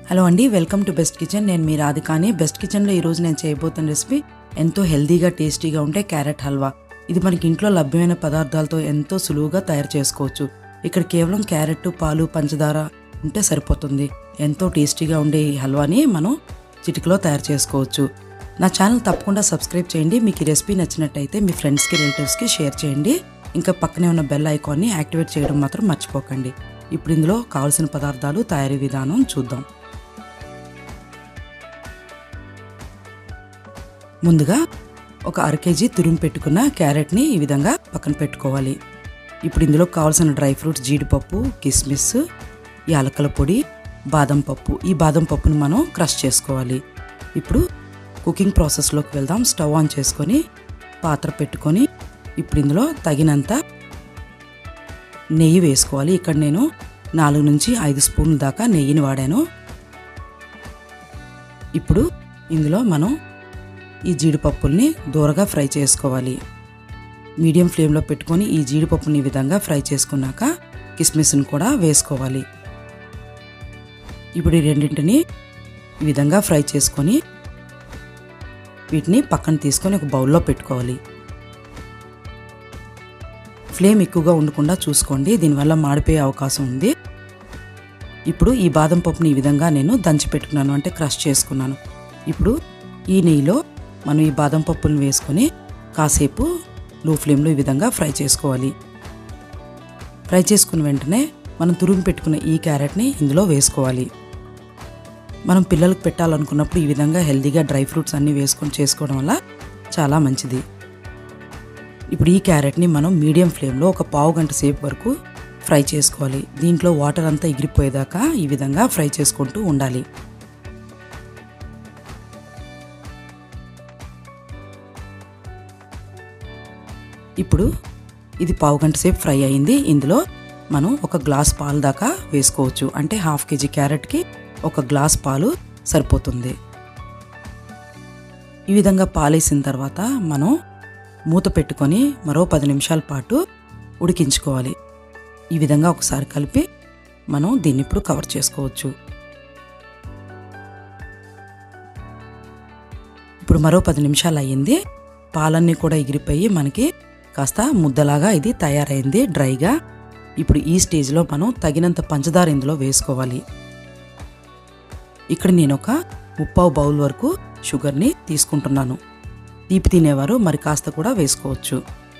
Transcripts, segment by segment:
hello అండి welcome to best kitchen నేను మీ రాధికాని best కిచెన్లో ఈరోజు నేను చేయబోతున్న రెసిపీ ఎంతో హెల్తీగా టేస్టీగా ఉంటే క్యారెట్ హల్వా ఇది మనకి ఇంట్లో లభ్యమైన పదార్థాలతో ఎంతో సులువుగా తయారు చేసుకోవచ్చు ఇక్కడ కేవలం క్యారెట్ పాలు పంచదార ఉంటే సరిపోతుంది ఎంతో టేస్టీగా ఉండే ఈ హల్వాని మనం చిటికలో తయారు చేసుకోవచ్చు నా ఛానల్ తప్పకుండా సబ్స్క్రైబ్ చేయండి మీకు ఈ రెసిపీ నచ్చినట్టయితే మీ ఫ్రెండ్స్కి రిలేటివ్స్కి షేర్ చేయండి ఇంకా పక్కనే ఉన్న బెల్ ఐకాన్ని యాక్టివేట్ చేయడం మాత్రం మర్చిపోకండి ఇప్పుడు ఇందులో కావాల్సిన పదార్థాలు తయారీ విధానం చూద్దాం ముందుగా ఒక అర కేజీ తురిమి పెట్టుకున్న క్యారెట్ని ఈ విధంగా పక్కన పెట్టుకోవాలి ఇప్పుడు ఇందులో కావాల్సిన డ్రై ఫ్రూట్స్ జీడిపప్పు కిస్మిస్ యాలకల పొడి బాదం పప్పు ఈ బాదం పప్పుని మనం క్రష్ చేసుకోవాలి ఇప్పుడు కుకింగ్ ప్రాసెస్లోకి వెళ్దాం స్టవ్ ఆన్ చేసుకొని పాత్ర పెట్టుకొని ఇప్పుడు ఇందులో తగినంత నెయ్యి వేసుకోవాలి ఇక్కడ నేను నాలుగు నుంచి ఐదు స్పూన్ల దాకా నెయ్యిని వాడాను ఇప్పుడు ఇందులో మనం ఈ జీడిపప్పుల్ని దూరగా ఫ్రై చేసుకోవాలి మీడియం ఫ్లేమ్లో పెట్టుకొని ఈ జీడిపప్పుని ఈ విధంగా ఫ్రై చేసుకున్నాక కిస్మిస్ని కూడా వేసుకోవాలి ఇప్పుడు ఈ రెండింటిని ఈ విధంగా ఫ్రై చేసుకొని వీటిని పక్కన తీసుకొని ఒక బౌల్లో పెట్టుకోవాలి ఫ్లేమ్ ఎక్కువగా ఉండకుండా చూసుకోండి దీనివల్ల మాడిపోయే అవకాశం ఉంది ఇప్పుడు ఈ బాదం పప్పుని ఈ విధంగా నేను దంచి పెట్టుకున్నాను అంటే క్రష్ చేసుకున్నాను ఇప్పుడు ఈ నెయ్యిలో మనం ఈ బాదం పప్పులను వేసుకొని కాసేపు లో ఫ్లేమ్లో ఈ విధంగా ఫ్రై చేసుకోవాలి ఫ్రై చేసుకున్న వెంటనే మనం తురుము పెట్టుకున్న ఈ క్యారెట్ని ఇందులో వేసుకోవాలి మనం పిల్లలకు పెట్టాలనుకున్నప్పుడు ఈ విధంగా హెల్తీగా డ్రై ఫ్రూట్స్ అన్నీ వేసుకొని చేసుకోవడం వల్ల చాలా మంచిది ఇప్పుడు ఈ క్యారెట్ని మనం మీడియం ఫ్లేమ్లో ఒక పావు గంట సేపు వరకు ఫ్రై చేసుకోవాలి దీంట్లో వాటర్ అంతా ఎగిరిపోయేదాకా ఈ విధంగా ఫ్రై చేసుకుంటూ ఉండాలి ఇప్పుడు ఇది పావు గంట సేపు ఫ్రై అయింది ఇందులో మనం ఒక గ్లాస్ పాలు దాకా వేసుకోవచ్చు అంటే హాఫ్ కేజీ క్యారెట్కి ఒక గ్లాస్ పాలు సరిపోతుంది ఈ విధంగా పాలేసిన తర్వాత మనం మూత పెట్టుకొని మరో పది నిమిషాల పాటు ఉడికించుకోవాలి ఈ విధంగా ఒకసారి కలిపి మనం దీన్ని ఇప్పుడు కవర్ చేసుకోవచ్చు ఇప్పుడు మరో పది నిమిషాలు అయ్యింది పాలన్నీ కూడా ఎగిరిపోయి మనకి కాస్త ముద్దలాగా ఇది తయారైంది డ్రైగా ఇప్పుడు ఈ స్టేజ్లో మనం తగినంత పంచదార ఇందులో వేసుకోవాలి ఇక్కడ నేను ఒక ముప్పావు బౌల్ వరకు షుగర్ని తీసుకుంటున్నాను తీపి తినేవారు మరి కాస్త కూడా వేసుకోవచ్చు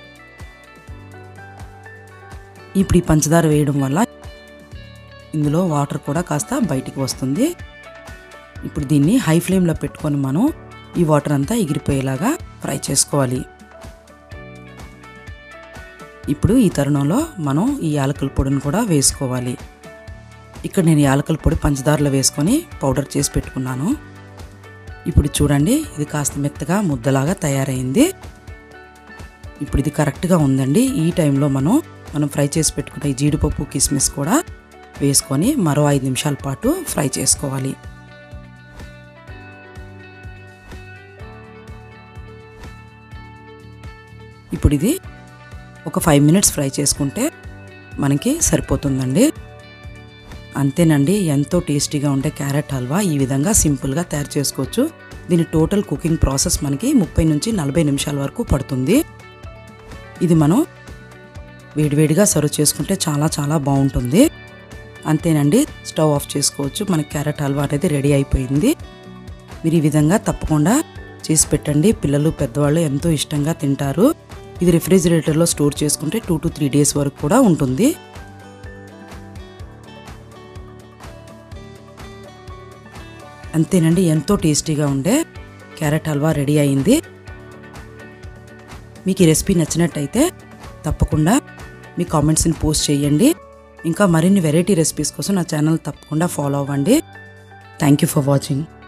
ఇప్పుడు ఈ పంచదార వేయడం వల్ల ఇందులో వాటర్ కూడా కాస్త బయటికి వస్తుంది ఇప్పుడు దీన్ని హై ఫ్లేమ్లో పెట్టుకొని మనం ఈ వాటర్ అంతా ఎగిరిపోయేలాగా ఫ్రై చేసుకోవాలి ఇప్పుడు ఈ తరుణంలో మనం ఈ యాలకల పొడిని కూడా వేసుకోవాలి ఇక్కడ నేను యాలకల పొడి పంచదారలో వేసుకొని పౌడర్ చేసి పెట్టుకున్నాను ఇప్పుడు చూడండి ఇది కాస్త మెత్తగా ముద్దలాగా తయారైంది ఇప్పుడు ఇది కరెక్ట్గా ఉందండి ఈ టైంలో మనం మనం ఫ్రై చేసి పెట్టుకున్న ఈ జీడిపప్పు కిస్మిస్ కూడా వేసుకొని మరో ఐదు నిమిషాల పాటు ఫ్రై చేసుకోవాలి ఇప్పుడు ఇది ఒక ఫైవ్ మినిట్స్ ఫ్రై చేసుకుంటే మనకి సరిపోతుందండి అంతేనండి ఎంతో టేస్టీగా ఉండే క్యారెట్ హల్వా ఈ విధంగా సింపుల్గా తయారు చేసుకోవచ్చు దీని టోటల్ కుకింగ్ ప్రాసెస్ మనకి ముప్పై నుంచి నలభై నిమిషాల వరకు పడుతుంది ఇది మనం వేడివేడిగా సర్వ్ చేసుకుంటే చాలా చాలా బాగుంటుంది అంతేనండి స్టవ్ ఆఫ్ చేసుకోవచ్చు మనకి క్యారెట్ హల్వా అనేది రెడీ అయిపోయింది మీరు ఈ విధంగా తప్పకుండా చేసి పెట్టండి పిల్లలు పెద్దవాళ్ళు ఎంతో ఇష్టంగా తింటారు ఇది రిఫ్రిజిరేటర్లో స్టోర్ చేసుకుంటే టూ టు త్రీ డేస్ వరకు కూడా ఉంటుంది అంతేనండి ఎంతో టేస్టీగా ఉండే క్యారెట్ హల్వా రెడీ అయింది మీకు ఈ రెసిపీ నచ్చినట్టయితే తప్పకుండా మీ కామెంట్స్ని పోస్ట్ చేయండి ఇంకా మరిన్ని వెరైటీ రెసిపీస్ కోసం నా ఛానల్ తప్పకుండా ఫాలో అవ్వండి థ్యాంక్ యూ ఫర్ వాచింగ్